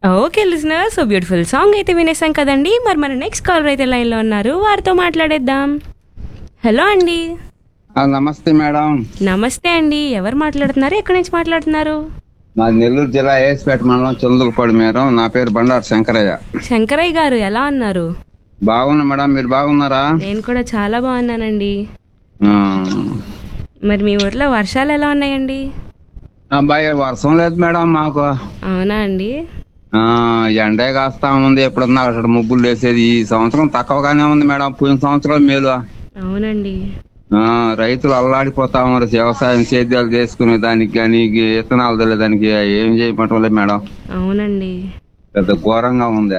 okay listener so beautiful song అయితే వినేసాం కదండి మరి మన నెక్స్ట్ కాలర్ అయితే లైన్లో ఉన్నారు వారితో మాట్లాడేద్దాం హలో అండి ఆ, నమస్తే మేడం నమస్తే అండి ఎవరు మాట్లాడుతున్నారు ఎక్కడి నుంచి మాట్లాడుతున్నారు మాది నెల్లూరు జిల్లా ఏఎస్పేట మండలం చంద్రులపాడు మేడం నా పేరు బండారు శంకరయ్య శంకరయ్య గారు ఎలా ఉన్నారు బాగున్నా మేడం మీరు బాగున్నారా నేను కూడా చాలా బాగున్నానండి ఆ, మరి మీ ఊర్లో వర్షాలు ఎలా ఉన్నాయండి అబ్బాయి వర్షం లేదు మేడం మాకు అవునా అండి ఆ, ఎండే కాస్తా ఉంది ఎప్పుడన్నా అక్కడ ముగ్గులు వేసేది ఈ సంవత్సరం తక్కువగానే ఉంది మేడం పోయిన సంవత్సరం మేలు అవునండి ఆ, రైతులు అల్లాడిపోతా ఉన్నారు వ్యవసాయం సేద్యాలు చేసుకునే దానికి కానీ విత్తనాలు తెలియదానికి దానికి ఏం చేయమంటాం లేదు మేడం అవునండి పెద్ద ఘోరంగా ఉంది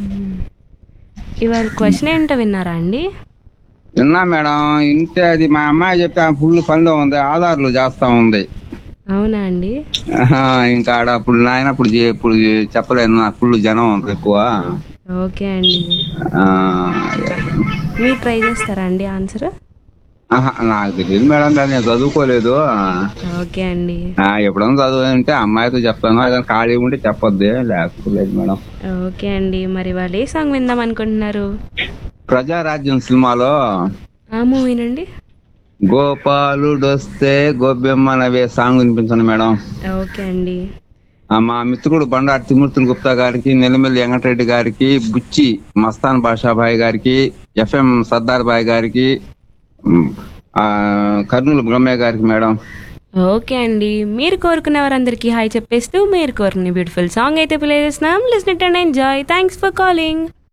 ఇవాళ క్వశ్చన్ ఏంటో విన్నారా అండి విన్నా మేడం ఇంటే అది మా అమ్మాయి చెప్తే ఫుల్ పనిలో ఉంది ఆధార్లు చేస్తా ఉంది అవునా అండి ఆహా, ఇంకా ఆడ అప్పుడు నాయన అప్పుడు చే- ఇప్పుడు చెప్పలేను నాకు ఫుల్ జనం ఉంది ఎక్కువ ఓకే అండి ఆ, మీరు ట్రై చేస్తారా అండి ఆన్సర్ ఆహా, నాకు తెలియదు మేడం కానీ నేను చదువుకోలేదు ఓకే అండి ఆ, ఎప్పుడన్నా చదువు అంటే అమ్మాయితో చెప్తాను ఏదైనా ఖాళీ ఉంటే చెప్పొద్దు లేకపోలేదు మేడం ఓకే అండి మరి వాళ్ళు ఏ సాంగ్ విందాం అనుకుంటున్నారు ప్రజారాజ్యం సినిమాలో ఆ మూవీనండి గోపాలుడొస్తే గోబెమ్మనవే సాంగ్ వినిపించండి మేడం ఓకే అండి ఆ, మా మిత్రుడు బండారు తిమూర్తులు గుప్తా గారికి నెల్లిమల్లి వెంకటరెడ్డి గారికి బుచ్చి మస్తాన్ బాషాభాయ్ గారికి ఎఫ్ఎం సర్దార్ బాయ్ గారికి ఉమ్, ఆ, కర్నూలు బ్రహ్మయ్య గారికి మేడం ఓకే అండి మీరు కోరుకున్న వారందరికీ హాయ్ చెప్పేస్తూ మీరు కోరుకునే బ్యూటిఫుల్ సాంగ్ అయితే ప్లే చేస్తున్నాం listen it and enjoy thanks for calling